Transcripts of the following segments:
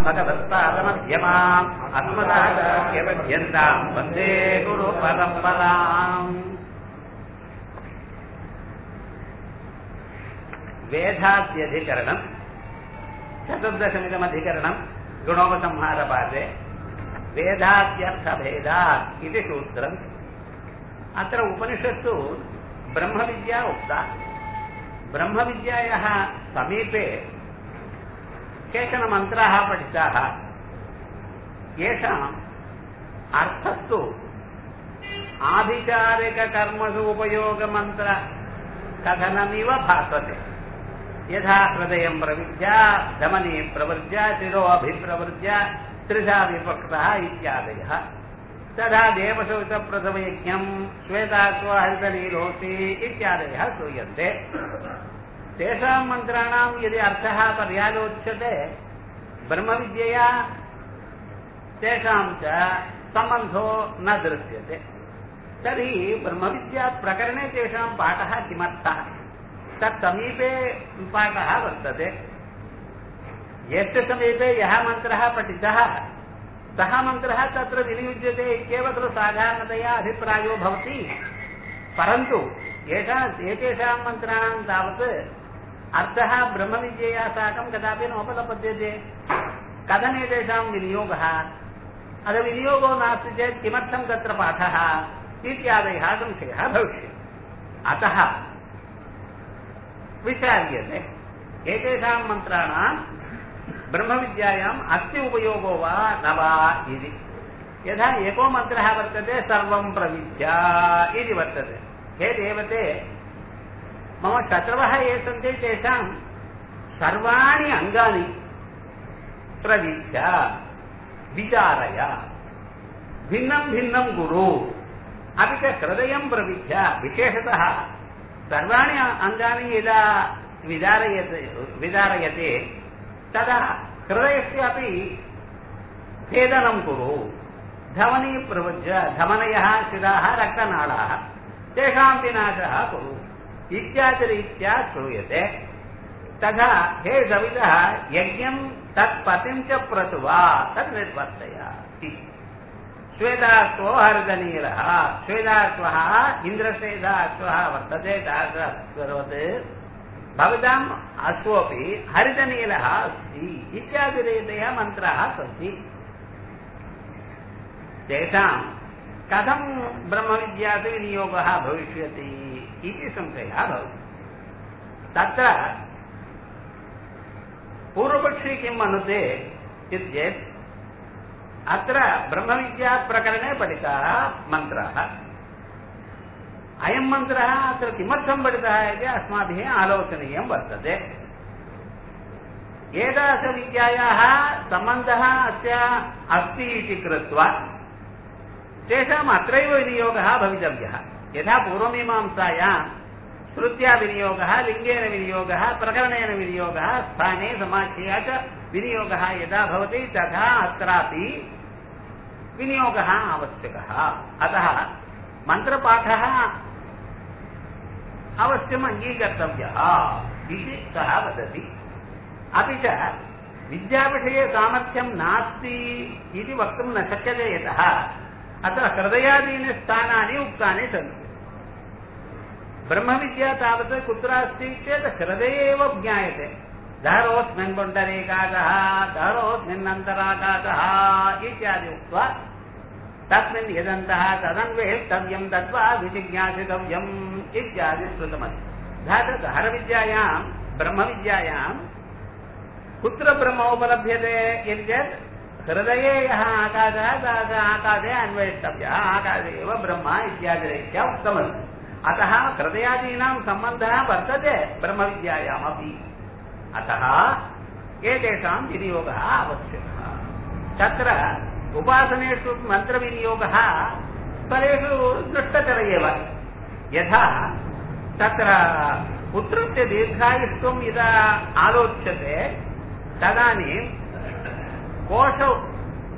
भगवत्पादमध्यमाम् अस्मदाचार्यपर्यन्ताम् वन्दे गुरु परम्पराम् वेदाद्यधिकरणम् चतुर्दशमिदमधिकरणम् गुणोपसंहारपादे वेदाद्यर्थभेदात् इति सूत्रम् अत्र उपनिषत्सु ब्रह्मविद्या उक्ता ब्रह्मविद्यायाः समीपे केचन मन्त्राः पठिताः येषाम् अर्थस्तु आधिकारिककर्मसु उपयोगमन्त्र कथनमिव भासते यथा हृदयं प्रविद्य धमनी प्रवृद्य शिरोऽभिप्रवृद्य त्रिधा विभक्तः इत्यादयः तथा देवशौचप्रथमयज्ञम् श्वेताश्वहरितनीरोति इत्यादयः श्रूयन्ते तेषां मन्त्राणां यदि अर्थः पर्यालोच्यते ब्रह्मविद्यया तेषां च सम्बन्धो न दृश्यते तर्हि ब्रह्मविद्याप्रकरणे तेषां पाठः किमर्थः तत् समीपे पाठः वर्तते यस्य समीपे यः मन्त्रः पठितः सः मन्त्रः तत्र विनियुज्यते इत्येव खलु साधारणतया अभिप्रायो भवति परन्तु एषा एतेषां मन्त्राणां तावत् अर्थः ब्रह्मविद्यया साकं कदापि नोपलपद्यते कथमेतेषां विनियोगः अथ विनियोगो नास्ति चेत् किमर्थं तत्र पाठः इत्यादयः संशयः भविष्यति अतः विचार्यते एतेषां मन्त्राणां ब्रह्मविद्यायाम् अस्ति उपयोगो वा न वा इति यथा एको मन्त्रः वर्तते सर्वं प्रविद्या इति वर्तते हे देवते मम शत्रवः ये सन्ति तेषां सर्वाणि अङ्गानि प्रविद्य विचारय भिन्नं भिन्नं गुरु अपि च हृदयं प्रविद्य विशेषतः सर्वाणि अङ्गानि यदा विदारयते विदारयते तदा हृदयस्यापि भेदनं कुरु धमनी प्रवृज्य धमनयः शिराः रक्तनाळाः तेषां विनाशः कुरु इत्यादिरीत्या श्रूयते तथा हे सवितः यज्ञं तत्पतिं च प्रसुवा तत् निर्वर्तय श्वेताश्वो हरितनीलः श्वेताश्वः इन्द्रश्वेताश्वः वर्तते तादृशवत् भवताम् अश्वोऽपि हरितनीलः अस्ति इत्यादिरीतया मन्त्राः सन्ति तेषां कथं ब्रह्मविद्यासु विनियोगः भविष्यति इति संशयः भवति तत्र पूर्वपक्षी किम् मनुते इत्येत् अत्र ब्रह्मविद्याप्रकरणे पठिताः मन्त्राः अयं मन्त्रः अत्र किमर्थं पठितः इति अस्माभिः आलोचनीयं वर्तते एतादृशविद्यायाः सम्बन्धः अस्य अस्ति इति कृत्वा तेषाम् अत्रैव विनियोगः भवितव्यः यथा पूर्वमीमांसायां श्रुत्या विनियोगः लिङ्गेन विनियोगः प्रकरणेन विनियोगः स्थाने समाख्यया च विनियोगः यदा भवति तथा अत्रापि विनियोगः आवश्यकः अतः मन्त्रपाठः अवश्यम् अङ्गीकर्तव्यः इति सः वदति अपि च विद्याविषये सामर्थ्यं नास्ति इति वक्तुं न शक्यते यतः अत्र हृदयादीनि स्थानानि उक्तानि सन्ति ब्रह्मविद्या तावत् कुत्र अस्ति चेत् हृदये एव ज्ञायते धरोऽस्मिन् पुण्डरीकाकः धरोऽस्मिन्नन्तराकाकः इत्यादि उक्त्वा तस्मिन् यदन्तः तदन्वेष्टव्यं तद्वा विजिज्ञासितव्यम् इत्यादि श्रुतमस्ति धातु हरविद्यायां ब्रह्मविद्यायां कुत्र ब्रह्म उपलभ्यते इति चेत् हृदये यः आकाशः सः आकाशे अन्वेष्टव्यः आकाशे एव ब्रह्म इत्यादिरीत्या उक्तमस्ति अतः हृदयादीनां सम्बन्धः वर्तते ब्रह्मविद्यायामपि अतः एतेषां विनियोगः आवश्यकः तत्र उपासनेषु मन्त्रविनियोगः स्थलेषु दृष्टतर एव यथा तत्र पुत्रस्य दीर्घायुत्वं यदा आलोच्यते तदानीं कोश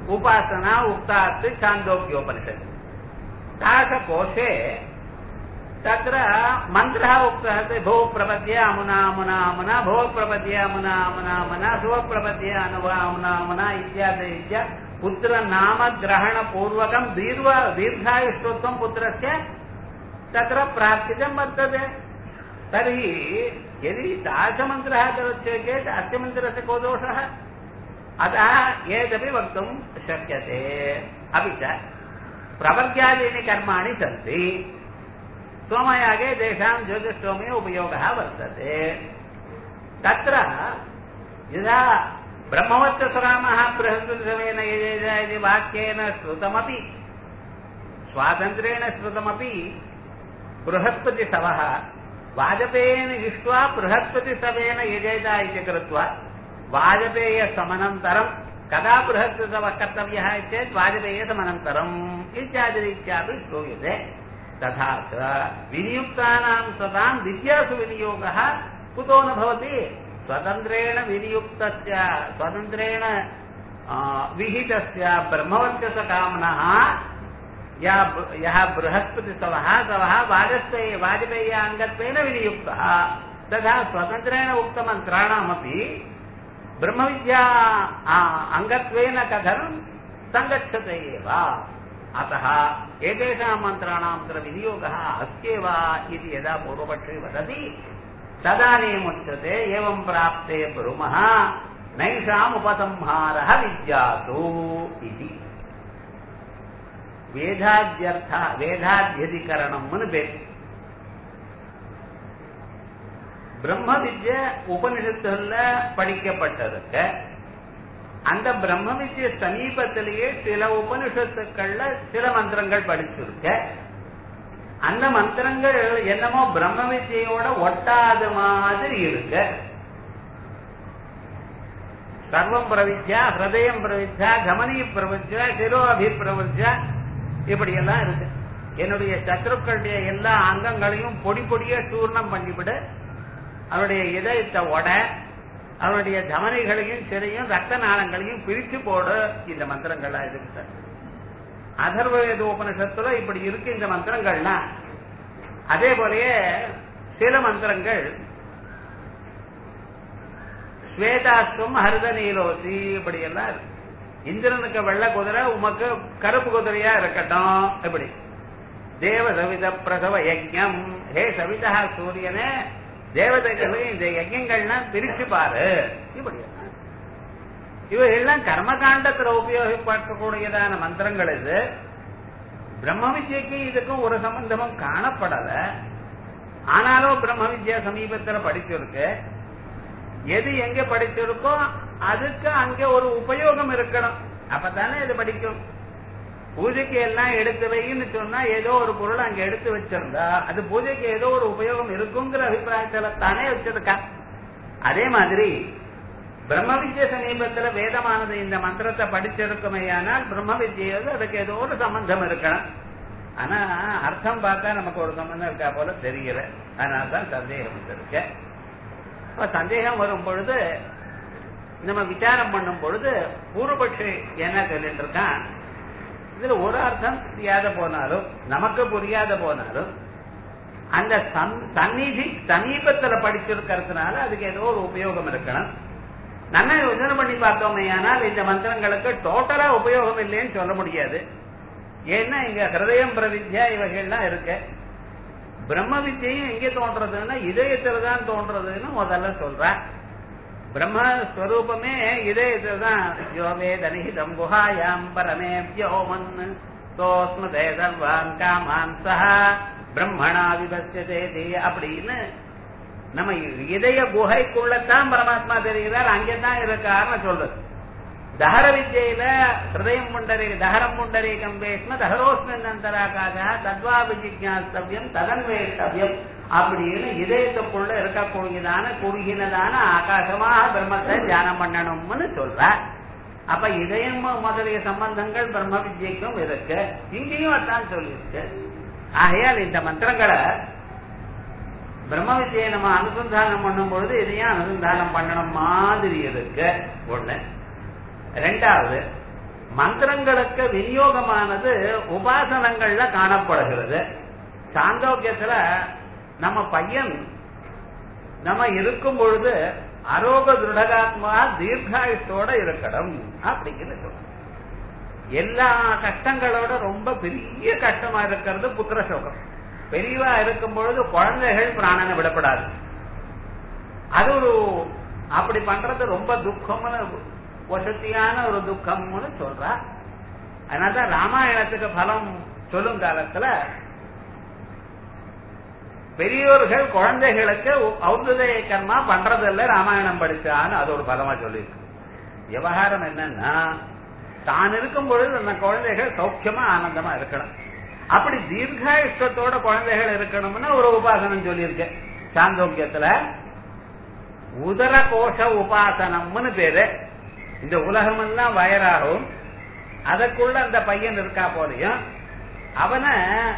उपासना उक्ता अस्ति छान्दोग्योपनिषत् तादृशकोशे तत्र मन्त्रः उक्तः अस्ति भो प्रपद्य अमुना अमुना अमुना भो प्रपद्य अमुना अमुना अमुना भो प्रपद्य अनुवा अमुना अमुना इत्यादि इत्या पुत्रनामग्रहणपूर्वकं दीर्घ दीर्घायुष्टोत्वं पुत्रस्य तत्र प्रार्थितं वर्तते तर्हि यदि तादृशमन्त्रः करोति चेत् अस्य मन्त्रस्य को दोषः अतः एतदपि वक्तुं शक्यते अपि च प्रवर्ग्यादीनि कर्माणि सन्ति सोमयागे तेषां ज्योतिष्टोमे उपयोगः वर्तते तत्र यदा ब्रह्मवत्सरामः बृहस्पतिसमेन यजेज इति वाक्येन श्रुतमपि स्वातन्त्र्येण श्रुतमपि बृहस्पतिसवः वाजपेयेन इष्ट्वा बृहस्पतिसवेन यजेत इति कृत्वा वाजपेयसमनन्तरं कदा बृहस्पतिसवः कर्तव्यः चेत् वाजपेयसमनन्तरम् इत्यादिरीत्यापि श्रूयते तथा च विनियुक्तानां सतां विद्यासु विनियोगः कुतो न भवति स्वतन्त्रेण विनियुक्तस्य स्वतन्त्रेण विहितस्य ब्रह्मवर्चसकामनः या यः बृहस्पतिसवः सवः वाजपेय वाजपेयाङ्गत्वेन विनियुक्तः तथा स्वतन्त्रेण उक्तमन्त्राणामपि ब्रह्मविद्या अङ्गत्वेन कथनं सङ्गच्छते एव अतः एतेषां मन्त्राणां तत्र विनियोगः अस्त्येव इति यदा पूर्वपक्षे वदति तदानीमुच्यते एवं प्राप्ते ब्रूमः नैषाम् उपसंहारः विद्यासु इति வேதாத்தியர்த்த வேதாத்தியதிகரணம்னு பேர் பிரம்ம வித்ய உபனிஷத்துல படிக்கப்பட்டிருக்கு அந்த பிரம்ம வித்ய சமீபத்திலேயே சில உபனிஷத்துக்கள்ல சில மந்திரங்கள் படிச்சிருக்க அந்த மந்திரங்கள் என்னமோ பிரம்ம வித்யோட ஒட்டாத மாதிரி இருக்கு சர்வம் பிரவித்யா ஹிருதயம் பிரவித்யா கமனி பிரவித்யா சிரோ அபி பிரவித்யா இப்படி எல்லாம் இருக்கு என்னுடைய சத்ருக்களுடைய எல்லா அங்கங்களையும் பொடி பொடியா சூர்ணம் பண்ணிவிடு அவருடைய இதயத்தை உட அவருடைய தமனைகளையும் சிறையும் ரத்த நாளங்களையும் பிரிச்சு போடு இந்த மந்திரங்கள்லாம் இருக்கு சார் அதர்வவேத உபனிஷத்துல இப்படி இருக்கு இந்த மந்திரங்கள்னா அதே போலயே சில மந்திரங்கள் ஸ்வேதாஸ்வம் ஹரித நீலோசி இப்படி எல்லாம் இருக்கு இந்திரனுக்கு வெள்ள குதிரை உமக்கு கருப்பு குதிரையா இருக்கட்டும் இப்படி தேவ சவித பிரசவ யஜ்யம் ஹே சவிதா சூரியனே தேவதைகளையும் இந்த யஜ்யங்கள்லாம் பிரிச்சு பாரு இப்படி இவையெல்லாம் கர்மகாண்டத்துல உபயோகப்படக்கூடியதான மந்திரங்கள் இது பிரம்ம வித்யக்கு இதுக்கும் ஒரு சம்பந்தமும் காணப்படல ஆனாலும் பிரம்ம வித்யா சமீபத்துல படிச்சிருக்கு எது எங்க படிச்சிருக்கோ அதுக்கு அங்க ஒரு உபயோகம் இருக்கணும் அப்பதானே இது படிக்கும் பூஜைக்கு எல்லாம் எடுத்து வைன்னு சொன்னா ஏதோ ஒரு பொருள் அங்க எடுத்து வச்சிருந்தா அது பூஜைக்கு ஏதோ ஒரு உபயோகம் இருக்குங்கிற அபிப்பிராயத்துல தானே வச்சிருக்கா அதே மாதிரி பிரம்ம வித்ய சமீபத்துல வேதமானது இந்த மந்திரத்தை படிச்சிருக்குமையானால் பிரம்ம வித்யோடு அதுக்கு ஏதோ ஒரு சம்பந்தம் இருக்கணும் ஆனா அர்த்தம் பார்த்தா நமக்கு ஒரு சம்பந்தம் இருக்கா போல தெரியல அதனால்தான் சந்தேகம் இருக்கு இப்ப சந்தேகம் வரும் பொழுது நம்ம விசாரம் பண்ணும் பொழுது பூர்வபட்சி என்ன சொல்லிட்டு இருக்கான் இதுல ஒரு அர்த்தம் புரியாத போனாலும் நமக்கு புரியாத போனாலும் அந்த சந்நிதி சமீபத்துல படிச்சிருக்கிறதுனால அதுக்கு ஏதோ ஒரு உபயோகம் இருக்கணும் நம்ம யோசனை பண்ணி பார்த்தோமே ஆனால் இந்த மந்திரங்களுக்கு டோட்டலா உபயோகம் இல்லைன்னு சொல்ல முடியாது ஏன்னா இங்க ஹிருதயம் பிரவித்யா இவைகள்லாம் இருக்கு பிரம்ம வித்தியும் எங்க தோன்றதுன்னா இதயத்துல தான் தோன்றதுன்னு முதல்ல சொல்றேன் பிரம்மஸ்வரூபமே இதயத்துல தான் யோவேதனிதம் குஹாயாம் பரமே வியோமன் சோஸ்மதே சர்வான் காமான் சஹா பிரம்மணா விபஸ்யதே அப்படின்னு நம்ம இதய குகைக்குள்ளத்தான் பரமாத்மா தெரிகிறார் அங்கேதான் இருக்காருன்னு சொல்றது தஹர வித்யில ஹிருதயம் முண்டரி தஹரம் முண்டரி கம்பேஷ்ம தஹரோஸ்மின் அந்தராகாக தத்வா விஜிஜாஸ்தவ்யம் ததன்வேஷ்டவ்யம் அப்படின்னு இதயத்துக்குள்ள இருக்கக்கூடியதான குறுகினதான ஆகாசமாக பிரம்மத்தை தியானம் பண்ணணும்னு சொல்ற அப்ப இதயம் முதலிய சம்பந்தங்கள் பிரம்ம வித்யக்கும் இருக்கு இங்கேயும் அதான் சொல்லியிருக்கு ஆகையால் இந்த மந்திரங்களை பிரம்ம வித்தியை நம்ம அனுசந்தானம் பண்ணும் பொழுது இதையும் அனுசந்தானம் பண்ணணும் மாதிரி இருக்கு ஒண்ணு ரெண்டாவது மந்திரங்களுக்கு விநியோகமானது உபாசனங்கள்ல காணப்படுகிறது சாந்தோக்கியத்துல நம்ம பையன் நம்ம இருக்கும் பொழுது அரோக திருடகாத்மா தீர்காயுஷோட இருக்கணும் அப்படிங்கிறது சொல்றோம் எல்லா கஷ்டங்களோட ரொம்ப பெரிய கஷ்டமா இருக்கிறது புத்திர சோகம் பெரியவா இருக்கும் பொழுது குழந்தைகள் பிராணனை விடப்படாது அது ஒரு அப்படி பண்றது ரொம்ப துக்கம்னு வசதியான ஒரு துக்கம்னு சொல்றா அதனாலதான் ராமாயணத்துக்கு பலம் சொல்லும் காலத்துல பெரியோர்கள் குழந்தைகளுக்கு ஔதய கர்மா பண்றதில்ல ராமாயணம் படிச்சான்னு அது ஒரு பலமா சொல்லியிருக்கு விவகாரம் என்னன்னா தான் இருக்கும் பொழுது அந்த குழந்தைகள் சௌக்கியமா ஆனந்தமா இருக்கணும் அப்படி தீர்காயுஷ்டத்தோட குழந்தைகள் இருக்கணும்னு ஒரு உபாசனம் சொல்லியிருக்கேன் சாந்தோக்கியத்துல உதர கோஷ உபாசனம்னு பேரு இந்த உலகமெல்லாம் வயராகும் அதற்குள்ள அந்த பையன் இருக்கா போலையும் அவனை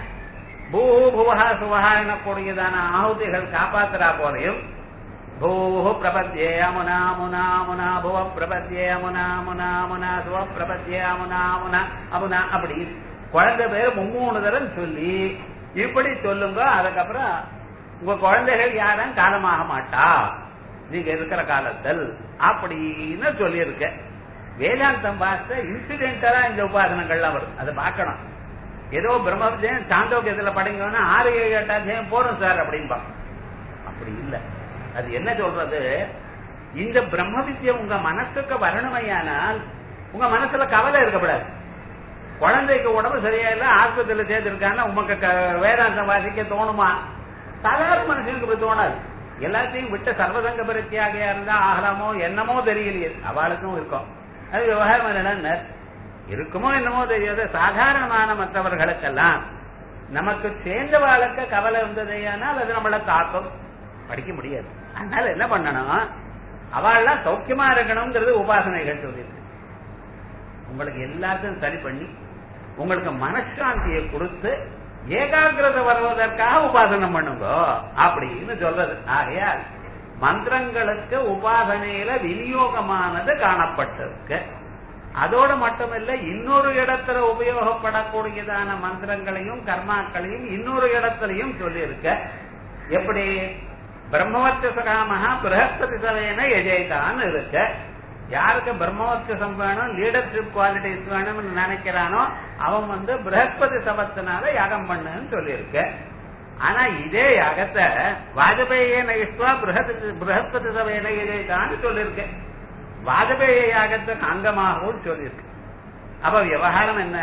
பூ புவஹா சுவஹா எனக்கூடியதான ஆಹುತಿகள் காப்பாத்துறா போலையும் பூஹு பிரபத்யே அமுனா முனா முனா புவ பிரபத்யே அமுனா முனா முனா சுவ பிரபத்யே அமுனா முனா அமுனா அப்படி குழந்தை பேர் மும்மூணு தரம் சொல்லி இப்படி சொல்லுங்க அதுக்கப்புறம் உங்க குழந்தைகள் யாரும் காலமாக மாட்டா நீங்க இருக்கிற காலத்தில் அப்படின்னு சொல்லியிருக்க வேதாந்தம் பார்த்த இன்சிடென்டலா இந்த உபாசனங்கள்லாம் வரும் அதை பார்க்கணும் ஏதோ பிரம்மவிஜயம் சாந்தோக்கியத்துல படிங்கன்னா ஆறு ஏழு எட்டு அத்தியாயம் போறோம் சார் அப்படின்பா அப்படி இல்ல அது என்ன சொல்றது இந்த பிரம்ம வித்யம் உங்க மனசுக்கு வரணுமையானால் உங்க மனசுல கவலை இருக்கக்கூடாது குழந்தைக்கு உடம்பு சரியா இல்ல ஆஸ்பத்திரியில சேர்த்திருக்காங்கன்னா உமக்கு க- வேதாந்தம் வாசிக்க தோணுமா சாதாரண மனுஷனுக்கு இப்படி தோணாது எல்லாத்தையும் விட்ட சர்வசங்க பரித்தியாகையா இருந்தா ஆகலாமோ என்னமோ தெரியலையே அவளுக்கும் இருக்கும் அது விவகாரம் என்னன்னா இருக்குமோ என்னமோ தெரியாது சாதாரணமான மற்றவர்களுக்கெல்லாம் நமக்கு சேர்ந்த வாழ்க்கை கவலை இருந்ததையானால் அது நம்மள தாக்கும் படிக்க முடியாது அதனால என்ன பண்ணணும் அவள்லாம் சௌக்கியமா இருக்கணுங்கிறது உபாசனைகள் சொல்லியிருக்கு உங்களுக்கு எல்லாத்தையும் சரி பண்ணி உங்களுக்கு மனசாந்தியை கொடுத்து ஏகாகிரதை வருவதற்காக உபாசனம் பண்ணுங்க அப்படின்னு சொல்றது ஆகையால் மந்திரங்களுக்கு உபாசனையில விநியோகமானது காணப்பட்டிருக்கு அதோடு மட்டுமல்ல இன்னொரு இடத்துல உபயோகப்படக்கூடியதான மந்திரங்களையும் கர்மாக்களையும் இன்னொரு இடத்துலயும் சொல்லியிருக்க எப்படி பிரம்மவர்ச்சசகாமகா பிரகஸ்பதி சபையின எஜெய்தான்னு இருக்க யாருக்கு பிரம்மவர்ச்சசம் வேணும் லீடர்ஷிப் குவாலிட்டிஸ் வேணும்னு நினைக்கிறானோ அவன் வந்து பிரகஸ்பதி சபத்தினால யாகம் பண்ணுன்னு சொல்லியிருக்க ஆனா இதே யாகத்தை வாஜபேயன இஷ்வா பிரகஸ்பதி சபையின எஜெய்தான்னு சொல்லியிருக்கேன் வாஜபேய யாகத்துக்கு அங்கமாகவும் சொல்லியிருக்கு அப்ப விவகாரம் என்ன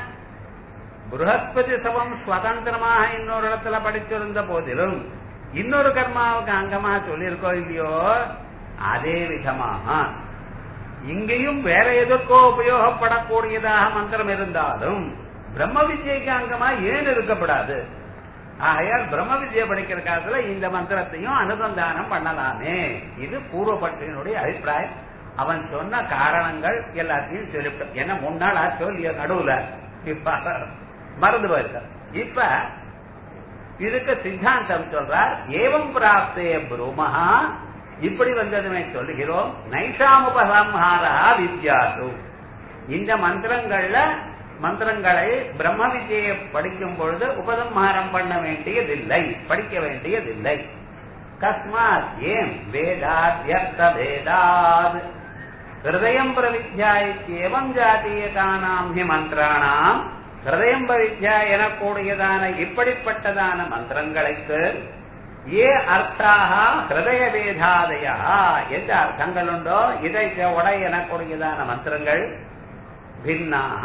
புரஹஸ்பதி சபம் சுதந்திரமாக இன்னொரு இடத்துல படிச்சிருந்த போதிலும் இன்னொரு கர்மாவுக்கு அங்கமாக சொல்லியிருக்கோம் இல்லையோ அதே விதமாக இங்கேயும் வேற எதற்கோ உபயோகப்படக்கூடியதாக மந்திரம் இருந்தாலும் பிரம்ம வித்யைக்கு அங்கமா ஏன் இருக்கப்படாது ஆகையால் பிரம்ம வித்யை படிக்கிற காலத்துல இந்த மந்திரத்தையும் அனுசந்தானம் பண்ணலாமே இது பூர்வபட்சியினுடைய அபிப்பிராயம் அவன் சொன்ன காரணங்கள் எல்லாத்தையும் சொல்லிவிட்டோம் ஏன்னா முன்னாள் ஆச்சோ இல்லையோ நடுவுல இப்ப மறந்து போயிருக்க இப்ப இதுக்கு சித்தாந்தம் சொல்றார் ஏவம் பிராப்தே புருமஹா இப்படி வந்ததுமே சொல்லுகிறோம் நைஷாமுபசம்ஹாரா வித்யாசு இந்த மந்திரங்கள்ல மந்திரங்களை பிரம்ம வித்யை படிக்கும் பொழுது உபசம்ஹாரம் பண்ண வேண்டியதில்லை படிக்க வேண்டியதில்லை கஸ்மாத் ஏன் வேதாத்யர்த்த வேதாத் ஹிருதயம் பிரவித்யா இத்தியேவம் ஜாதீயகானாம் ஹி மந்திராணாம் ஹிருதயம் பிரவித்யா எனக்கூடியதான இப்படிப்பட்டதான மந்திரங்களுக்கு ஏ அர்த்தாக ஹிருதய வேதாதயா எந்த அர்த்தங்கள் உண்டோ இதை உடை எனக்கூடியதான மந்திரங்கள் பின்னாக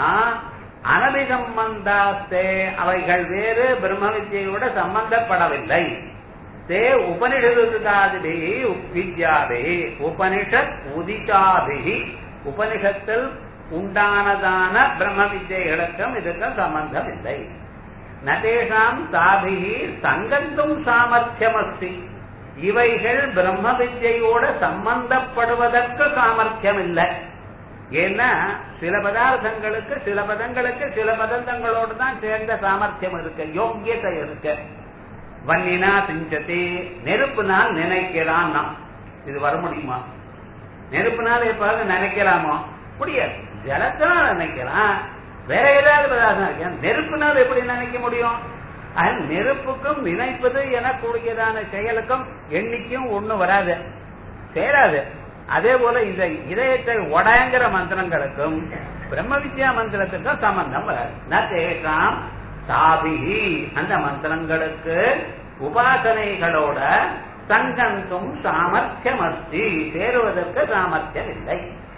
அனபிசம்பந்தாஸ்தே அவைகள் வேறு பிரம்ம வித்யோட சம்பந்தப்படவில்லை தே உபனிஷதுதாதிபிகி வித்யாபிகி உபனிஷத் உதிதாபிகி உபனிஷத்தில் உண்டானதான பிரம்ம வித்யைகளுக்கும் இதுக்கும் சம்பந்தம் இல்லை நதேஷாம் தாபிகி சங்கத்தும் சாமர்த்தியம் அஸ்தி இவைகள் பிரம்ம வித்யோட சம்பந்தப்படுவதற்கு சாமர்த்தியம் இல்லை ஏன்னா சில பதார்த்தங்களுக்கு சில பதங்களுக்கு சில பதார்த்தங்களோடு தான் சேர்ந்த சாமர்த்தியம் இருக்கு யோக்கியத்தை இருக்கு வன்னினா சிஞ்சதி நெருப்புனால் நினைக்கிறான் இது வர முடியுமா நெருப்புனால் எப்பாவது நினைக்கலாமா முடியாது ஜலத்தினால் நினைக்கலாம் வேற ஏதாவது பதார்த்தம் இருக்கு நெருப்புனால் எப்படி நினைக்க முடியும் அது நெருப்புக்கும் நினைப்பது எனக்கூடியதான செயலுக்கும் எண்ணிக்கையும் ஒண்ணு வராது சேராது அதே போல இந்த இதயத்தை உடங்கிற மந்திரங்களுக்கும் பிரம்ம வித்யா மந்திரத்துக்கும் சம்பந்தம் வராது நேஷாம் சாபிகி அந்த மந்திரங்களுக்கு உபாசனைகளோட சங்கந்தும் சாமர்த்தியம் அஸ்தி சேருவதற்கு சாமர்த்தியம் இல்லை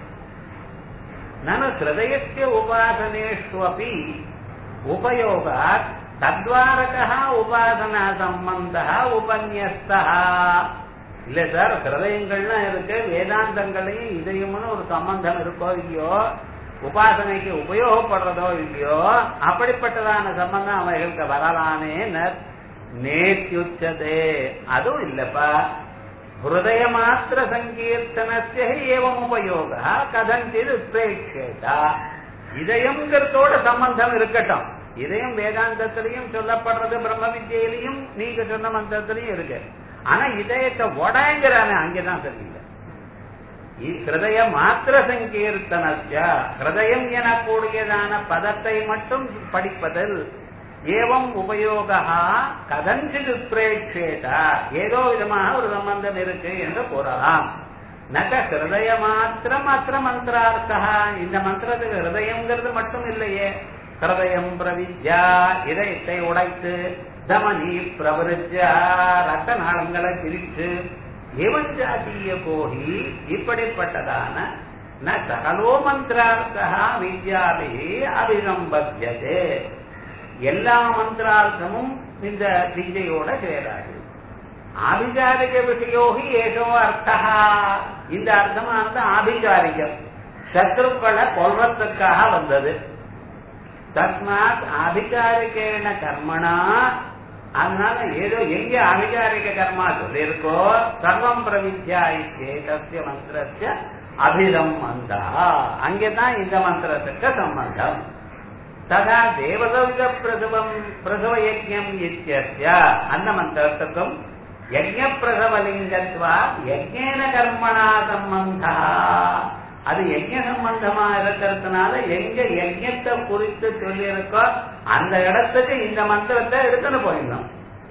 நனு ஹிருதயஸ்ய உபாசனேஷ்வபி உபயோகாத் தத்வாரகா உபாசனா சம்பந்தா உபன்யஸ்தா இல்ல சார் ஹிருதயங்கள்லாம் இருக்கு வேதாந்தங்களையும் இதயம்னு ஒரு சம்பந்தம் இருக்கோ இல்லையோ உபாசனைக்கு உபயோகப்படுறதோ இல்லையோ அப்படிப்பட்டதான சம்பந்தம் அவைகளுக்கு வரலாமே நேத்யுச்சதே அதுவும் இல்லப்பா ஹிருதய மாத்திர சங்கீர்த்தனஸ்ய ஏவம் உபயோக கதஞ்சித் உத்ரேட்சேதா இதயம்ங்கிறதோட சம்பந்தம் இருக்கட்டும் இதயம் வேதாந்தத்திலையும் சொல்லப்படுறது பிரம்ம வித்யிலையும் நீங்க சொன்ன மந்திரத்திலையும் இருக்கு ஆனா இதயத்தை உடங்கிறானே அங்கதான் சரியில்லை ஹிருதய மாத்திர சங்கீர்த்தனஸ்ய ஹிருதயம் எனக்கூடியதான பதத்தை மட்டும் படிப்பதில் ஏவம் உபயோகா கதஞ்சித் உத்ரேட்சேதா ஏதோ விதமாக ஒரு சம்பந்தம் இருக்கு என்று கூறலாம் நக ஹிருதய மாத்திரம் மாத்திர மந்திரார்த்தா இந்த மந்திரத்துக்கு ஹிருதயம்ங்கிறது மட்டும் இல்லையே ஹிருதயம் பிரவித்யா இதயத்தை உடைத்து தமனி பிரவருஜா ரத்த நாளங்களை பிரித்து ஏவஞ்சாதீய கோகி இப்படிப்பட்டதான ந சகலோ மந்திரார்த்தா வித்யாபி அபிசம்பத்தியதே எல்லா மந்திரார்த்தமும் இந்த வித்யோட சேராது ஆபிச்சாரிக விஷயோகி ஏதோ அர்த்தா இந்த அர்த்தமானது ஆபிச்சாரிகம் சத்ருக்களை கொல்றதுக்காக வந்தது தஸ்மாத் ஆபிச்சாரிகேன கர்மனா அதனால ஏதோ எங்க ஆபிச்சாரிக கர்மா சொல்லியிருக்கோ சர்வம் பிரவித்யா இத்தேதஸ்ய மந்திரஸ்ய அபிசம்பந்தா அங்கேதான் இந்த மந்திரத்துக்கு சம்பந்தம் ததா தேவதவித பிரசவம் பிரசவ யஜ்யம் இத்தியஸ்ய அந்த மந்திரத்துக்கும் யஜ்ய பிரசவலிங்கத்வா யஜ்யேன கர்மணா சம்பந்தா அது யஜ்ய சம்பந்தமா இருக்கிறதுனால எங்க யஜ்யத்தை குறித்து சொல்லியிருக்கோ அந்த இடத்துக்கு இந்த மந்திரத்தை எடுத்துன்னு போயிடணும்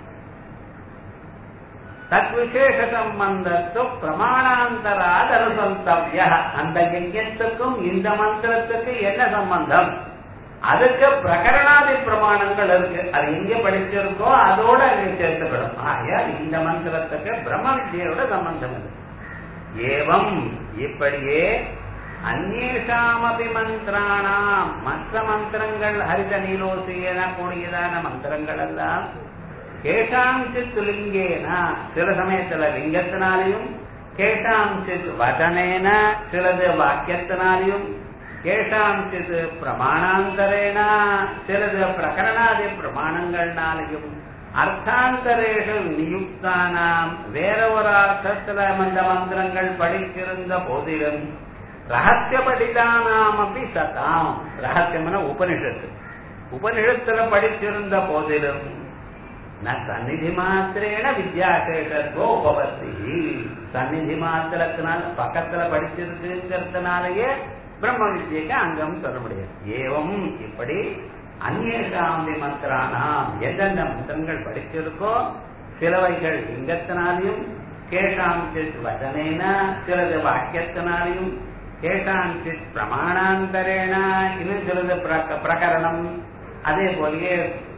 தத் விசேஷ சம்பந்தத்து பிரமாணாந்தராத அனுசந்தவ்ய அந்த யஜ்யத்துக்கும் இந்த மந்திரத்துக்கு என்ன சம்பந்தம் அதுக்கு பிரகரணாதி பிரமாணங்கள் இருக்கு அது எங்க படிச்சிருக்கோ அதோட அங்கே சேர்த்துக்கணும் ஆகையால் இந்த மந்திரத்துக்கு பிரம்ம வித்யோட சம்பந்தம் இருக்கு ஏவம் இப்படியே அந்நேஷாமபி மந்திராணாம் மற்ற மந்திரங்கள் ஹரித நீலோசி எனக்கூடியதான மந்திரங்கள் எல்லாம் கேஷாஞ்சித் லிங்கேன சில சமயத்துல லிங்கத்தினாலையும் கேஷாஞ்சித் வதனேன சிலது வாக்கியத்தினாலையும் கேஷாஞ்சித் பிரமாணாந்தரேன சிலது பிரகரணாதி பிரமாணங்கள்னாலையும் அர்த்தாந்தரேஷு நியுக்தானாம் வேற ஒரு அர்த்தத்துல அந்த மந்திரங்கள் படித்திருந்த போதிலும் ரகசிய படிதானாம் அப்படி சதாம் ரகசியம்னா உபனிஷத்து உபனிஷத்துல படித்திருந்த போதிலும் ந சந்நிதி மாத்திரேன வித்யாசேஷத்துவ உபவர்த்தி சந்நிதி மாத்திரத்தினால பக்கத்துல படிச்சிருக்குங்கிறதுனாலயே பிரம்ம வித்யக்கு அங்கம் சொல்ல முடியாது ஏவம் இப்படி அந்நேஷாந்தி மந்திரானாம் எந்தெந்த மந்திரங்கள் படிச்சிருக்கோ சிலவைகள் லிங்கத்தினாலையும் கேஷாஞ்சித் வசனேன சிலது வாக்கியத்தினாலையும் கேஷாஞ்சித் பிரமாணாந்தரேன இன்னும் சிலது பிரகரணம் அதே போலயே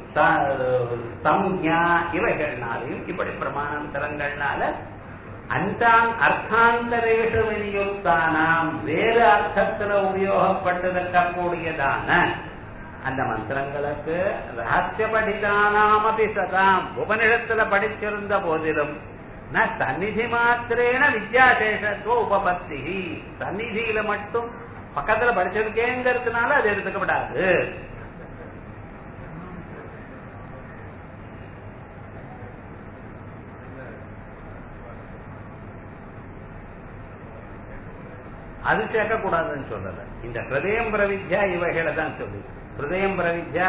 சம்யா இவைகள்னாலையும் இப்படி பிரமாணாந்தரங்கள்னால அந்தான் அர்த்தாந்தரேஷு விநியுக்தானாம் வேறு அர்த்தத்துல உபயோகப்பட்டிருக்கக்கூடியதான அந்த மந்திரங்களுக்கு ரகசிய படிதானாமபி சதாம் உபனிடத்துல படிச்சிருந்த போதிலும் ந சந்நிதி மாத்திரேன வித்யாசேஷத்துவ உபபத்தி சந்நிதியில மட்டும் பக்கத்துல படிச்சிருக்கேங்கிறதுனால அது எடுத்துக்கப்படாது அது சேர்க்கக்கூடாதுன்னு சொல்லல இந்த ஹிருதயம் பிரவித்யா இவைகளை தான் சொல்லு ஹிருதயம் பிரவித்யா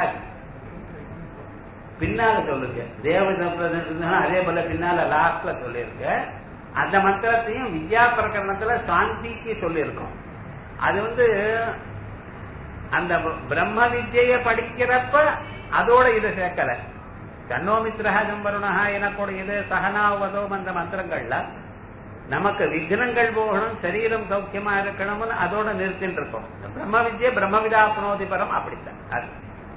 பின்னால சொல்லுங்க தேவதம் அதே போல பின்னால லாஸ்ட்ல சொல்லியிருக்க அந்த மந்திரத்தையும் வித்யா பிரகரணத்துல சாந்திக்கு சொல்லியிருக்கோம் அது வந்து அந்த பிரம்ம வித்ய படிக்கிறப்ப அதோட இதை சேர்க்கல சன்னோமித்ரஹம் வருணா எனக்கூடியது சகனாவதோம் அந்த மந்திரங்கள்ல நமக்கு விக்னங்கள் போகணும் சரீரம் சௌக்கியமா இருக்கணும்னு அதோட நிறுத்திட்டு இருக்கோம் பிரம்ம வித்யை பிரம்மவிதா புனோதி பரம் அப்படித்தான் அது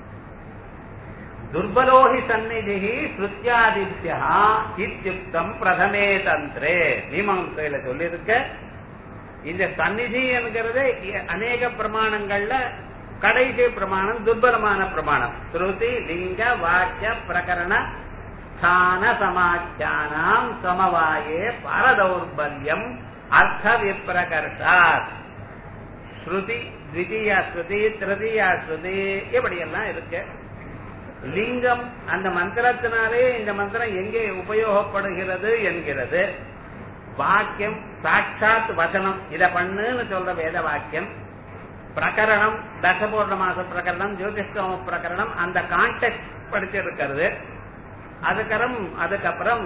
துர்பலோஹி சந்நிதி ஸ்ருத்யாதித்யா இத்தியுக்தம் பிரதமே தந்திரே மீமாசையில சொல்லியிருக்க இந்த சந்நிதி என்கிறது அநேக பிரமாணங்கள்ல கடைசி பிரமாணம் துர்பலமான பிரமாணம் ஸ்ருதி லிங்க வாக்கிய பிரகரண ஸ்தான சமாச்சானாம் சமவாயே பரதௌர்பல்யம் அர்த்த விப்ரகர்ஷாத் ஸ்ருதி த்விதீயா ஸ்ருதி திருதீயா ஸ்ருதி இப்படியெல்லாம் இருக்கு லிங்கம் அந்த மந்திரத்தினாலே இந்த மந்திரம் எங்கே உபயோகப்படுகிறது என்கிறது வாக்கியம் சாட்சாத் வசனம் இத பண்ணுன்னு சொல்ற வேத வாக்கியம் பிரகரணம் தசபூர்ண மாச பிரகரணம் ஜோதிஷ்டம பிரகரணம் அந்த கான்டெக்ட் படிச்சிருக்கிறது அதுக்கப்புறம் அதுக்கப்புறம்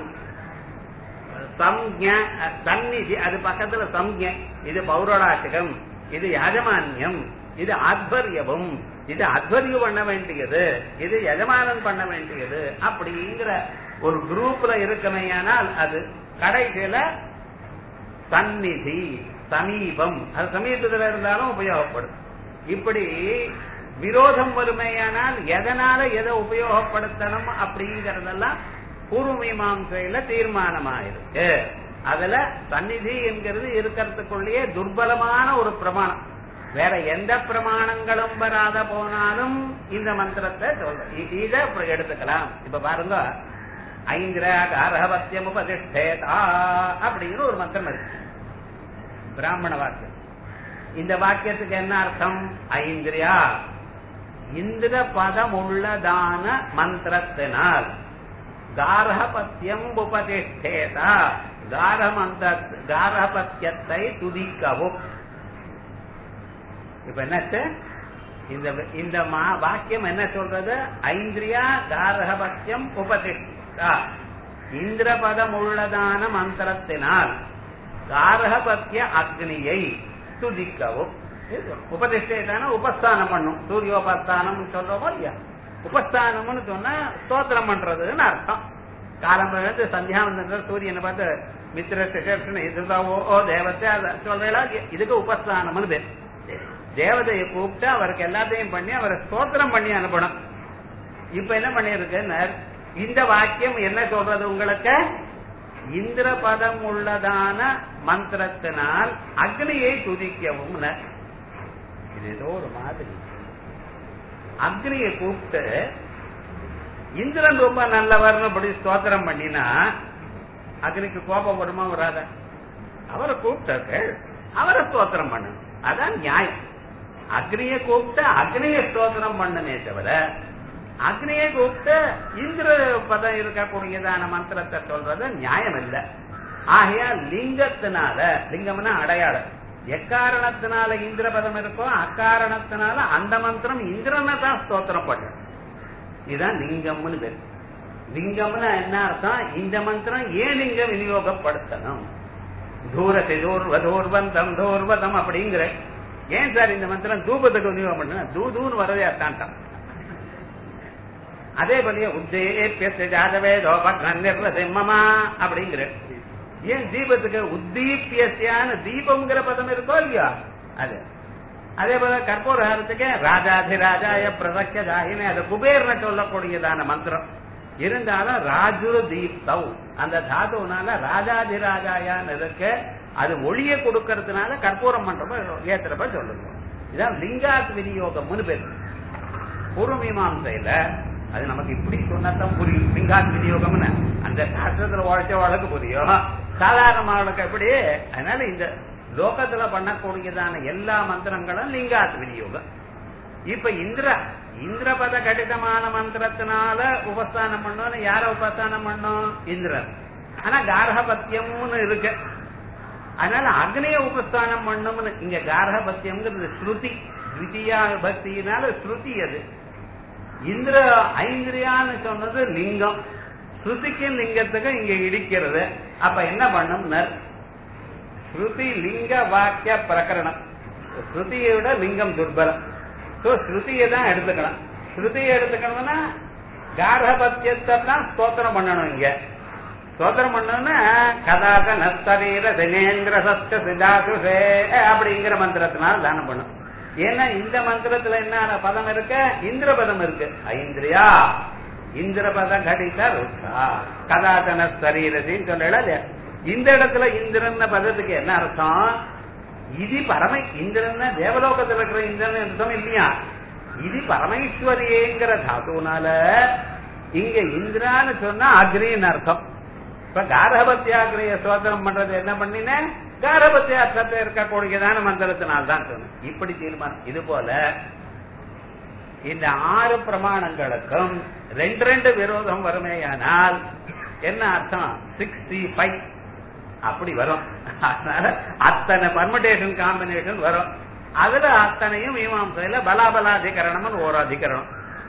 சம்ஞ சந்நிதி அது பக்கத்துல சம்ஞ இது பௌரோடாசிகம் இது யாஜமான்யம் இது ஆத்வரியவும் இது அத்வரியம் பண்ண வேண்டியது இது எஜமானன் பண்ண வேண்டியது அப்படிங்கிற ஒரு குரூப்ல இருக்கமையானால் அது கடைசியில சந்நிதி சமீபம் அது சமீபத்துல இருந்தாலும் உபயோகப்படும் இப்படி விரோதம் வறுமையானால் எதனால எதை உபயோகப்படுத்தணும் அப்படிங்கறதெல்லாம் பூர்வ மீமாசையில தீர்மானமாயிருக்கு அதுல சந்நிதி என்கிறது இருக்கிறதுக்குள்ளேயே துர்பலமான ஒரு பிரமாணம் வேற எந்த பிரமாணங்களும் வராத போனாலும் இந்த மந்திரத்தை சொல்ற இத எடுத்துக்கலாம் இப்ப பாருங்க ஐந்திர காரகவத்தியம் உபதிஷ்டேதா அப்படின்னு ஒரு மந்திரம் இருக்கு பிராமண வாக்கியம் இந்த வாக்கியத்துக்கு என்ன அர்த்தம் ஐந்திரியா இந்திர பதம் உள்ளதான மந்திரத்தினால் காரகபத்தியம் உபதிஷ்டேதா காரமந்த காரபத்தியத்தை துதிக்கவும் இப்ப என்னாச்சு இந்த இந்த வாக்கியம் என்ன சொல்றது ஐந்திரியா காரகபத்தியம் உபதிஷ்டா இந்திரபதம் உள்ளதான மந்திரத்தினால் காரகபத்திய அக்னியை துதிக்கவும் உபதிஷ்டான உபஸ்தானம் பண்ணும் சூரியோபஸ்தானம் சொல்றோமோ இல்லையா உபஸ்தானம்னு சொன்னா ஸ்தோத்திரம் பண்றதுன்னு அர்த்தம் காலம் எழுந்து சந்தியாவந்தன் சூரியனை பார்த்து மித்திர சிஷர்ஷன் இதுதான் ஓ தேவத்தை சொல்றா இதுக்கு உபஸ்தானம்னு பேர் தேவதையை கூப்பிட்டு அவருக்கு எல்லாத்தையும் பண்ணி அவரை ஸ்தோத்திரம் பண்ணி அனுப்பணும் இப்ப என்ன பண்ணிருக்கு இந்த வாக்கியம் என்ன சொல்றது உங்களுக்கு இந்திர பதம் உள்ளதான மந்திரத்தினால் அக்னியை துதிக்கவும் இது ஏதோ ஒரு மாதிரி அக்னியை கூப்பிட்டு இந்திரன் ரொம்ப நல்லவர்னு அப்படி ஸ்தோத்திரம் பண்ணினா அக்னிக்கு கோபம் வருமா வராத அவரை கூப்பிட்டார்கள் அவரை ஸ்தோத்திரம் பண்ணணும் அதான் நியாயம் அக்னியை கூப்பிட்டு அக்னிய ஸ்தோத்திரம் பண்ணனே தவிர அக்னியை கூப்பிட்டு இந்திர பதம் இருக்கக்கூடியதான மந்திரத்தை சொல்றது நியாயம் இல்ல ஆகையா லிங்கத்தினால லிங்கம்னா அடையாளம் எக்காரணத்தினால இந்திர பதம் இருக்கோ அக்காரணத்தினால அந்த மந்திரம் இந்திரனை தான் ஸ்தோத்திரம் பண்ண இதுதான் லிங்கம்னு பேரு லிங்கம்னா என்ன அர்த்தம் இந்த மந்திரம் ஏன் லிங்க விநியோகப்படுத்தணும் தூரத்தை தூர்வதூர்வந்தம் தூர்வதம் அப்படிங்கிற ஏன் சார் இந்த மந்திரம் தூபத்துக்கு விநியோகம் பண்ண தூதூன்னு வரதே அர்த்தான்ட்டான் அதே போலயே உத்தேபிய ஜாதவேதோ நிர்வசிம்மமா அப்படிங்கிற ஏன் தீபத்துக்கு உத்தீபியசியான தீபம்ங்கிற பதம் இருக்கோ இல்லையா அது அதே போல கற்பூரத்துக்கு ராஜாதிராஜாய பிரதக்ய ஜாகினே அது குபேர்னு சொல்லக்கூடியதான மந்திரம் இருந்தாலும் ராஜு தீப்தவ் அந்த தாதுனால ராஜாதிராஜாயான்னு இருக்கு அது ஒளிய கொடுக்கறதுனால கற்பூரம் பண்றப்ப ஏத்துறப்ப சொல்லுங்க இதான் லிங்காத் விநியோகம்னு பேரு பூர்வமீமாசையில அது நமக்கு இப்படி சொன்னதான் புரியும் லிங்காத் விநியோகம்னு அந்த சாஸ்திரத்துல உழைச்ச வழக்கு புரியும் சாதாரணமானவளுக்கு எப்படி அதனால இந்த லோகத்துல பண்ணக்கூடியதான எல்லா மந்திரங்களும் லிங்காத் விநியோகம் இப்ப இந்திர இந்திரபத கடிதமான மந்திரத்தினால உபஸ்தானம் பண்ணோம் யார உபஸ்தானம் பண்ணோம் இந்திரன் ஆனா கார்கபத்தியம்னு இருக்கு அதனால அக்னிய உபஸ்தானம் பண்ணும்னு இங்க கார்கபத்தியம்ங்கிறது ஸ்ருதி திவிதியா பக்தியினால ஸ்ருதி அது இந்திர ஐந்திரியான்னு சொன்னது லிங்கம் ஸ்ருதிக்கு லிங்கத்துக்கு இங்க இடிக்கிறது அப்ப என்ன பண்ணும் ஸ்ருதி லிங்க வாக்கிய பிரகரணம் ஸ்ருதியை விட லிங்கம் துர்பலம் சோ ஸ்ருதியை தான் எடுத்துக்கலாம் ஸ்ருதியை எடுத்துக்கணும்னா கார்கபத்தியத்தை தான் ஸ்தோத்திரம் பண்ணணும் இங்க ஸ்தோத்திரம் பண்ணணும்னா கதாக நஸ்தரீர தினேந்திர சஸ்த சிதாசுஷே அப்படிங்கிற மந்திரத்தினால தானம் பண்ணும் ஏன்னா இந்த மந்திரத்துல என்ன பதம் இருக்கு இந்திர பதம் இருக்கு ஐந்திரியா இந்திரபத கடித ருஷா கதாதன சரீரத்தின்னு சொல்லல இந்த இடத்துல இந்திரன் பதத்துக்கு என்ன அர்த்தம் இது பரம இந்திரன் தேவலோகத்துல இருக்கிற இந்திரன் அர்த்தம் இல்லையா இது பரமேஸ்வரியேங்கிற தாத்துனால இங்க இந்திரான்னு சொன்னா அக்னின்னு அர்த்தம் இப்ப காரபத்தியாகிரிய சோதனம் பண்றது என்ன பண்ணினேன் காரபத்திய அர்த்தத்தை இருக்கக்கூடியதான மந்திரத்தினால் தான் சொன்னேன் இப்படி தீர்மானம் இது போல இந்த ஆறு பிரமாணங்களுக்கும் ரெண்டு ரெண்டு விரோதம் வருமேயானால் என்ன அர்த்தம் சிக்ஸ்டி ஃபைவ் அப்படி வரும் அதனால அத்தனை பர்மிடேஷன் காம்பினேஷன் வரும் அதுல அத்தனையும் மீமாசையில பலாபலாதிகரணம் ஒரு அதிகரணம்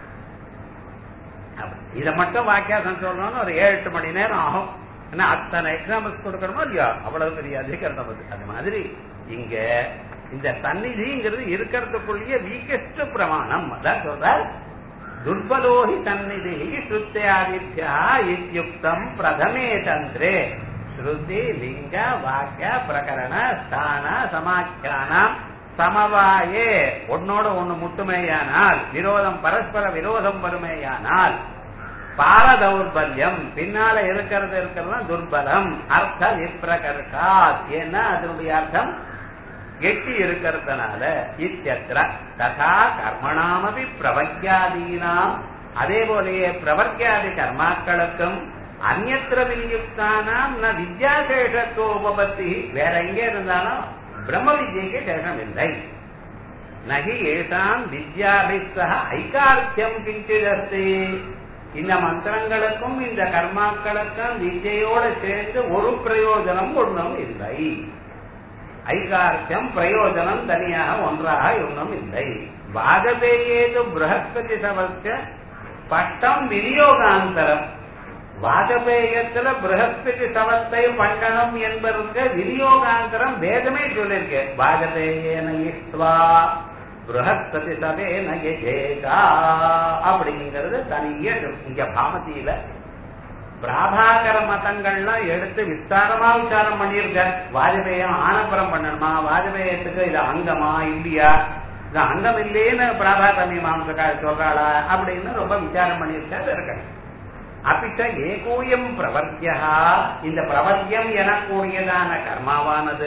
இதை மட்டும் வாக்கியாசம் சொல்லணும்னு ஒரு ஏழு எட்டு மணி நேரம் ஆகும் ஏன்னா அத்தனை எக்ஸாம்பிள்ஸ் கொடுக்கணுமோ இல்லையா அவ்வளவு பெரிய அதிகரணம் அது அது மாதிரி இங்க இந்த சந்நிதிங்கிறது இருக்கிறதுக்குள்ளேயே வீக்கஸ்ட் பிரமாணம் அதான் சொல்றார் துர்பலோஹி சந்நிதி ஸ்ருத்தியாதித்யா இத்தியுக்தம் பிரதமே தந்திரே ஸ்ருதி லிங்க வாக்கிய பிரகரண ஸ்தான சமாக்கியானம் சமவாயே ஒன்னோட ஒண்ணு முட்டுமேயானால் விரோதம் பரஸ்பர விரோதம் வருமேயானால் பால தௌர்பல்யம் பின்னால இருக்கிறது இருக்கிறது துர்பலம் அர்த்த விப்ரகர்ஷாத் ஏன்னா அதனுடைய அர்த்தம் எட்டி இருக்கிறதுனால இத்தியத்திர ததா கர்மணாமபி பிரவக்யாதீனாம் அதே போலயே பிரவர்க்கியாதி கர்மாக்களுக்கும் அந்நத்திர விநியுக்தானாம் ந வித்யாசேஷத்துவ உபபத்தி வேற எங்கே இருந்தாலும் பிரம்ம வித்யைக்கு சேஷம் இல்லை நகி ஏசாம் வித்யாபிஸ்தக ஐகார்த்தியம் கிஞ்சிதஸ்தி இந்த மந்திரங்களுக்கும் இந்த கர்மாக்களுக்கும் வித்யோட சேர்ந்து ஒரு பிரயோஜனம் ஒன்றும் இல்லை ஐகார்த்தியம் பிரயோஜனம் தனியாக ஒன்றாக ஒன்றும் இல்லை வாஜபேயேது பிரகஸ்பதி சவஸ்ய பட்டம் விநியோகாந்தரம் வாஜபேயத்துல பிரகஸ்பதி சவத்தை பண்ணணும் என்பதற்கு விநியோகாந்தரம் வேதமே சொல்லிருக்கு வாஜபேயன இஷ்வா பிரகஸ்பதி சபே நகேகா அப்படிங்கிறது தனியே இங்க பாமதியில பிராபாகர மதங்கள்லாம் எடுத்து விஸ்தாரமா விசாரம் பண்ணியிருக்க வாஜபேயம் ஆனப்புறம் பண்ணணுமா வாஜபேயத்துக்கு இது அங்கமா இல்லையா இது அங்கம் இல்லேன்னு பிராபாகர மீமாம்சக்கார சொல்றாளா அப்படின்னு ரொம்ப விசாரம் பண்ணியிருக்காரு இருக்கணும் அப்பிட்ட ஏகோயம் பிரவர்த்தியா இந்த பிரவர்த்தியம் எனக்கூடியதான கர்மாவானது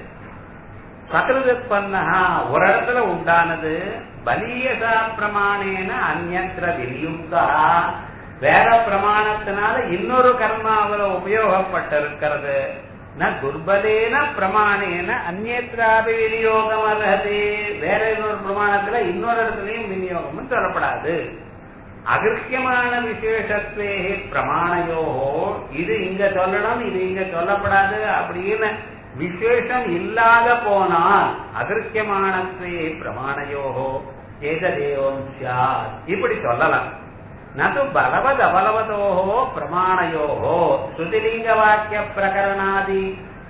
சகிருதத்பன்னஹா ஒரு இடத்துல உண்டானது பலியதா பிரமாணேன அந்நத்திர விநியுக்தா வேற பிரமாணத்தினால இன்னொரு கர்மாவில உபயோகப்பட்டிருக்கிறது ந துர்பலேன பிரமாணேன அந்நேத்ராபி விநியோகம் அர்ஹதி வேற இன்னொரு பிரமாணத்துல இன்னொரு இடத்துலயும் விநியோகம் சொல்லப்படாது அகிருக்கியமான விசேஷத்வே பிரமாணையோ இது இங்க சொல்லணும் இது இங்க சொல்லப்படாது அப்படின்னு விசேஷம் இல்லாத போனால் அகிருக்கியமானத்வே பிரமாணையோகோ ஏததேவம் சாத் இப்படி சொல்லலாம் நது பலவத் அபலவதோகோ பிரமாணையோகோ ஸ்ருதிலிங்க வாக்கிய பிரகரணாதி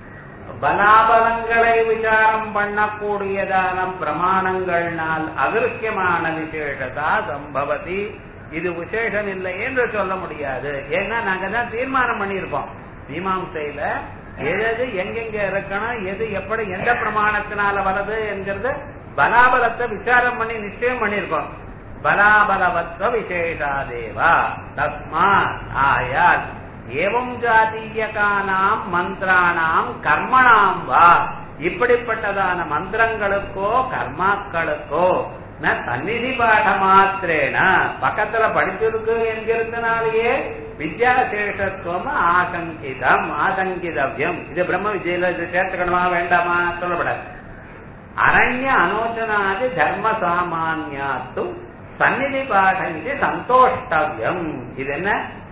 பலாபலங்களை விசாரம் பண்ணக்கூடியதான பிரமாணங்கள்னால் அகிருக்கியமான விசேஷதா சம்பவதி இது விசேஷம் இல்லை என்று சொல்ல முடியாது ஏன்னா நாங்க தான் தீர்மானம் பண்ணியிருக்கோம் மீமாம்சையில எது எது எங்கெங்க இருக்கணும் எது எப்படி எந்த பிரமாணத்தினால வருது என்கிறது பலாபலத்தை விசாரம் பண்ணி நிச்சயம் பண்ணியிருக்கோம் பலாபலவத்வ விசேஷாதேவா தஸ்மா ஆயால் ஏவம் ஜாதீயகானாம் மந்திரானாம் கர்மணாம் வா இப்படிப்பட்டதான மந்திரங்களுக்கோ கர்மாக்களுக்கோ ந சந்நிதி பாட மாத்திரேன பக்கத்துல படிச்சிருக்கு என்கிறதுனாலேயே வித்யாசேஷத்துவம் ஆசங்கிதம் ஆசங்கிதவ்யம் இது பிரம்ம விஜயில இது சேர்த்துக்கணுமா வேண்டாமா சொல்லப்படாது அரண்ய அனோச்சனாதி தர்ம சாமானியாத்து சந்நிதி பாடங்கி சந்தோஷ்டவ்யம் இது என்ன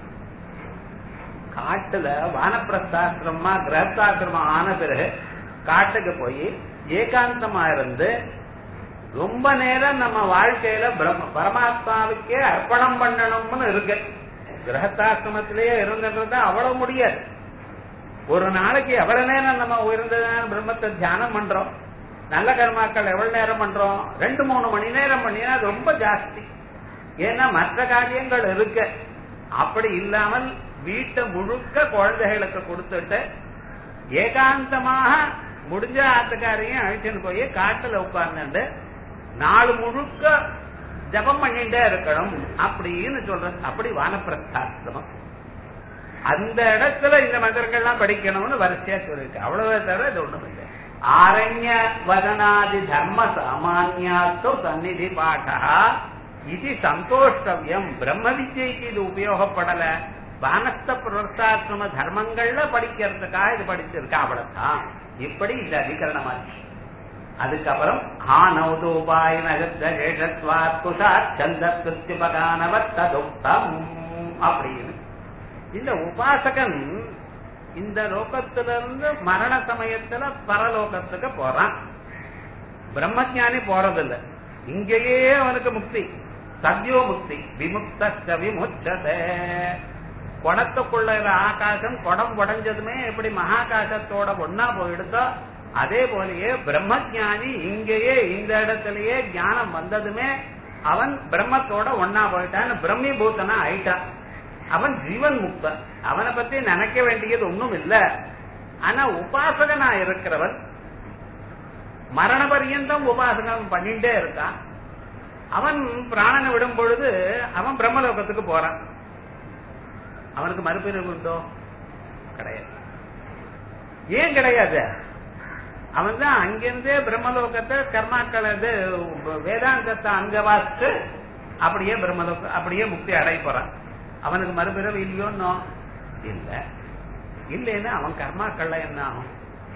காட்டுல வானப்பிரஸ்தாசிரமா கிரகஸ்தாசிரமா ஆன பிறகு காட்டுக்கு போய் ஏகாந்தமா இருந்து ரொம்ப நேரம் நம்ம வாழ்க்கையில பிரம்ம பரமாத்மாவுக்கே அர்ப்பணம் பண்ணணும்னு இருக்கு கிரகத்தாசிரமத்திலேயே இருந்துன்றது அவ்வளவு முடியாது ஒரு நாளைக்கு எவ்வளவு நேரம் நம்ம உயர்ந்ததான பிரம்மத்தை தியானம் பண்றோம் நல்ல கர்மாக்கள் எவ்வளவு நேரம் பண்றோம் ரெண்டு மூணு மணி நேரம் பண்ணினா அது ரொம்ப ஜாஸ்தி ஏன்னா மற்ற காரியங்கள் இருக்கு அப்படி இல்லாமல் வீட்டை முழுக்க குழந்தைகளுக்கு கொடுத்துட்டு ஏகாந்தமாக முடிஞ்ச ஆத்துக்காரையும் அழிச்சுன்னு போய் காட்டுல உட்கார்ந்துட்டு நாலு முழுக்க ஜபம் பண்ணிட்டே இருக்கணும் அப்படின்னு சொல்றது அப்படி வானப்பிரஸ்தாசிரமம் அந்த இடத்துல இந்த மந்திரங்கள்லாம் படிக்கணும்னு வரிசையா சொல்லிருக்கு அவ்வளவு தவிர இது ஒண்ணும் இல்லை ஆரண்ய வதனாதி தர்ம சாமானியாத்தோ சந்நிதி பாட்டா இது சந்தோஷ்டவியம் பிரம்ம வித்யைக்கு இது உபயோகப்படல வானஸ்த பிரவர்த்தாசிரம தர்மங்கள்ல படிக்கிறதுக்காக இது படிச்சிருக்கா அவ்வளவுதான் இப்படி இந்த அதிகரணமாச்சு அதுக்கப்புறம் ஆனௌதோபாய நகத்வாத் குஷாத் சந்தத்யுபகானவத் ததுக்தம் அப்படின்னு இந்த உபாசகன் இந்த லோகத்திலிருந்து மரண சமயத்துல பரலோகத்துக்கு போறான் பிரம்மஜானி போறதில்ல இங்கேயே அவனுக்கு முக்தி சத்யோ முக்தி விமுக்த விமுச்சதே குடத்துக்குள்ள இருக்கிற ஆகாசம் குடம் உடைஞ்சதுமே எப்படி மகாகாசத்தோட ஒன்னா போயிடுதோ அதே போலயே பிரம்மஜானி இங்கேயே இந்த இடத்திலேயே ஞானம் வந்ததுமே அவன் பிரம்மத்தோட ஒன்னா போயிட்டான் பிரம்மீபூத்தனா ஆயிட்டான் அவன் ஜீவன் முக்தன் அவனை பத்தி நினைக்க வேண்டியது ஒண்ணும் இல்ல ஆனா உபாசகனா இருக்கிறவன் மரண பரியந்தம் உபாசகம் பண்ணிட்டே இருக்கான் அவன் பிராணனை விடும் பொழுது அவன் பிரம்மலோகத்துக்கு போறான் அவனுக்கு மறுபிறகு உண்டோ கிடையாது ஏன் கிடையாது அவன் தான் அங்கிருந்தே பிரம்மலோகத்தை கர்மாக்கள் இது வேதாந்தத்தை அங்க வாசித்து அப்படியே பிரம்மலோக அப்படியே முக்தி அடைய போறான் அவனுக்கு மறுபிறவு இல்லையோன்னோ இல்ல இல்லைன்னா அவன் கர்மாக்கள்ல என்ன ஆகும்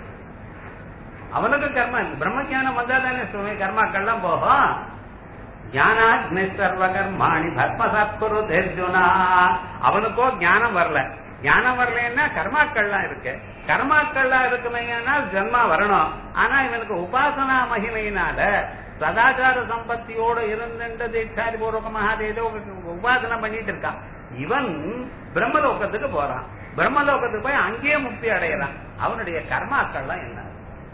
அவனுக்கு கர்மா பிரம்மஜானம் வந்தா தானே சுவாமி கர்மாக்கள்லாம் போகும் ஞானாக்னி சர்வ கர்மாணி பத்மசாத்குரு தேர்ஜுனா அவனுக்கோ ஞானம் வரல ஞானம் வரலன்னா கர்மாக்கள்லாம் இருக்கு கர்மாக்கள்லாம் இருக்குமையானா ஜென்மா வரணும் ஆனா இவனுக்கு உபாசனா மகிமையினால சதாச்சார சம்பத்தியோட இருந்துட்டு தீட்சாரி பூர்வகமாக ஏதோ உபாசனை பண்ணிட்டு இருக்கான் இவன் பிரம்மலோகத்துக்கு போறான் பிரம்மலோகத்துக்கு போய் அங்கேயே முக்தி அடையறான் அவனுடைய கர்மாக்கள்லாம் என்ன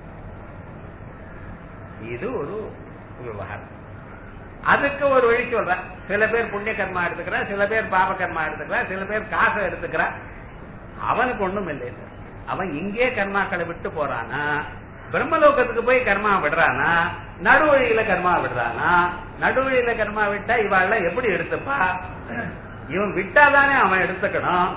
இது ஒரு விவகாரம் அதுக்கு ஒரு வழி சொல்றேன் சில பேர் புண்ணிய கர்மா எடுத்துக்கிறா சில பேர் பாப கர்மா எடுத்துக்கிறா சில பேர் காசை எடுத்துக்கிறா அவனுக்கு ஒண்ணும் இல்லை அவன் இங்கே கர்மாக்களை விட்டு போறானா பிரம்மலோகத்துக்கு போய் கர்மா விடுறானா நடுவழியில கர்மா விடுறானா நடுவழியில கர்மா விட்டா இவாள் எப்படி எடுத்துப்பா இவன் விட்டாதானே அவன் எடுத்துக்கணும்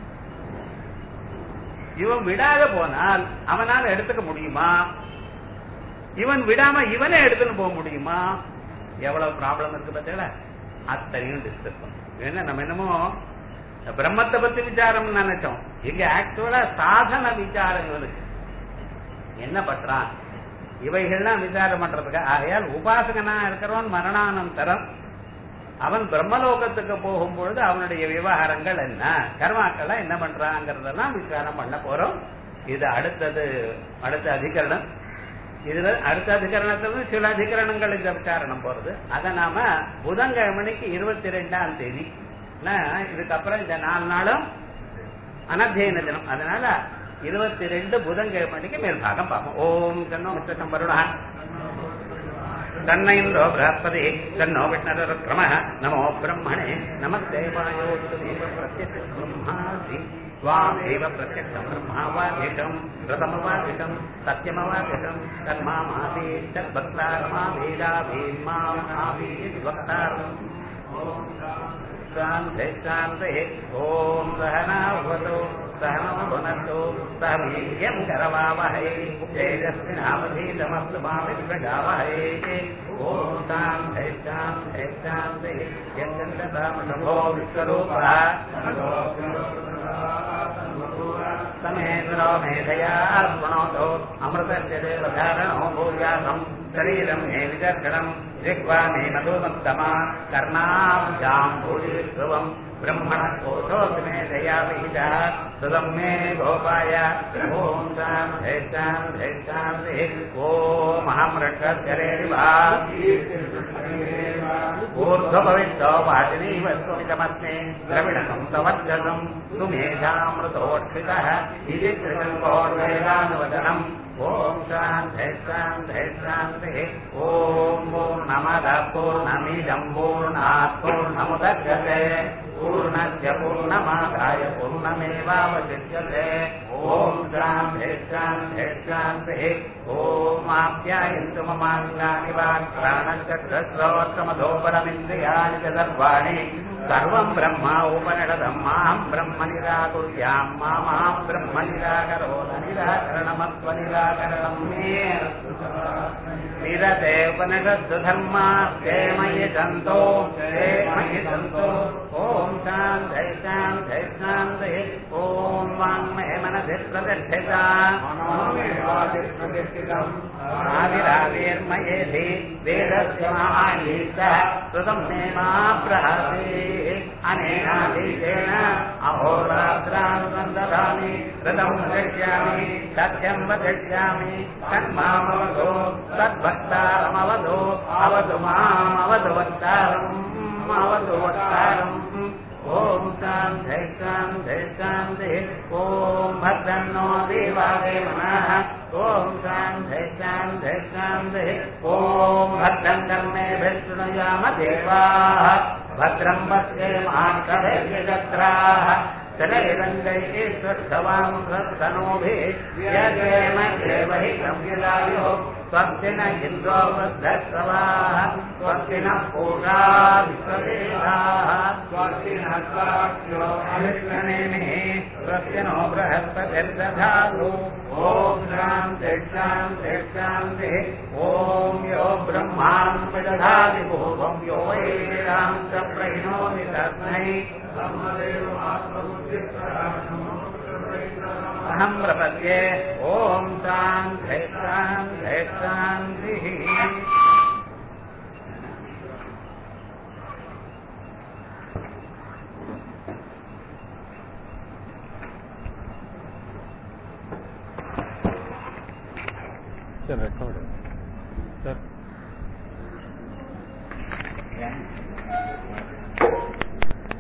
இவன் விடாத போனால் அவனால எடுத்துக்க முடியுமா இவன் விடாம இவனே எடுத்துன்னு போக முடியுமா எவ்வளவு ப்ராப்ளம் இருக்கு பார்த்தீங்களா அத்தனையும் டிஸ்கஸ் பண்ணும் ஏன்னா நம்ம என்னமோ பிரம்மத்தை பத்தி விசாரம் நினைச்சோம் இங்க ஆக்சுவலா சாதன விசாரம் இவனுக்கு என்ன பண்றான் இவைகள்லாம் விசாரம் பண்றதுக்கு ஆகையால் உபாசகனா இருக்கிறவன் மரணானந்தரம் அவன் பிரம்மலோகத்துக்கு போகும்பொழுது அவனுடைய விவகாரங்கள் என்ன கர்மாக்கள் என்ன பண்றாங்கிறதெல்லாம் விசாரம் பண்ண போறோம் இது அடுத்தது அடுத்த அதிகரணம் இதுல அடுத்த அதிகரணத்துல சில அதிகரணங்கள் இந்த விசாரணம் போறது அத நாம புதன்கிழமைக்கு இருபத்தி ரெண்டாம் தேதி இதுக்கப்புறம் இந்த நாலு நாளும் அனத்தியன தினம் அதனால இருபத்தி ரெண்டு புதன்கிழமைக்கு மேல்பாகம் பார்ப்போம் ஓம் தன்னோ மிஸ்டம் வருடா தன்ன இந்தோ பிரகஸ்பதி தன்னோ விஷ்ணரக்ரம நமோ பிரம்மணே நமஸ்தேவாயோஸ்து பிரத்யக்ஷ பிரம்மாசி स्वामेव प्रत्यक्षम् ब्रह्मावादिशम् रतमवादिशम् सत्यमवादिशम् तन्मामादि तद्भक्तारमावेदाभीमामावीद्वक्तारम् शान्ते शान्ते ॐ सहनावतु सहनो भुनस्तु सह वीर्यम् करवावहै तेजस्विनावधीतमस्तु मा विद्वगावहै ॐ शान्ते शान्ते शान्ते यच्चन्दतामशभो विश्वरूपः समेन्द्रो मेधया अर्पणोतो अमृतस्य देवधारणो भूयासम् शरीरम् मे विदर्शनम् जिह्वा मे मधुमत्तमा कर्णाब्जाम् भूरिविश्रुवम् ब्रह्मणः कोशोऽपि मे दया विहितः सुदम् मे गोपाय ॐ शान्ते शान्ते शान्तिः ॐ अहमृक्षरेरिवा ऊर्ध्वभविष्टो वाचिनीव स्वमितमस्मि द्रविणकम् तवज्जलम् सुमेधामृतोक्षितः इति त्रिकल्पोर्वेदानुवदनम् ஓம் சாந்தி சாந்தி சாந்தி ஓம் பூர்ணமத பூர்ணமிதம் பூர்ணாத் பூர்ணமுதச்சதே பூர்ணஸ்ய பூர்ணமாதாய பூர்ணமேவாவசிஷ்யதே ஓம் சாந்தி சாந்தி சாந்தி ஓம் ஆப்யாயन्तु ममाङ्गानि वाक्प्राणश्चक्रश्रोत्रमधोपरमिन्द्रियाणि च सर्वाणि सर्वम् ब्रह्म उपनिषदम् माम् ब्रह्म निराकुर्याम् मा माम् ब्रह्म निराकरोद निराकरणमत्व निराकरणम् मे निरते उपनिषत्सु धर्मा ते मयि सन्तो ते मयि सन्तो ॐ शान्धै शान्धै शान्धै ॐ वाङ्मये मनसि प्रतिष्ठिता आविराविर्मयेधि वेदस्य महानीतः कृतम् मे मा प्रहसि अनेनाधीशेन अहोरात्रान् सन्दधामि कृतम् वदिष्यामि सत्यम् वदिष्यामि तन्मामवधो तद्भक्तारमवधो अवतु मामवतु वक्तारम् अवतु वक्तारम् ॐ शान्धै शान्धै शान्धि ॐ भद्रन्नो देवादेवनः ॐ शान्धै शान्धै शान्धि ॐ भद्रम् कर्मेभिः शृणुयाम देवाः भद्रम् पश्येमाक्षरैर्यजत्राः शरैरङ्गैः स्वस्थवान् सत्तनोभिः व्यजेम देवहि संविदायो स्वस्ति न इन्द्रो वृद्धस्रवाः स्वस्ति नः पूषा विश्ववेदाः स्वस्ति नः साक्ष्यो अविष्णनेमिः स्वस्ति नो बृहस्पतिर्दधातु ॐ शान्ति शान्ति शान्तिः ॐ यो ब्रह्मान् विदधाति भूवं यो वै वेदां च प्रहिणोति तस्मै अहं प्रपद्ये ॐ शान्धै शान्धै शान्तिः Sir, record. Sir. Yeah.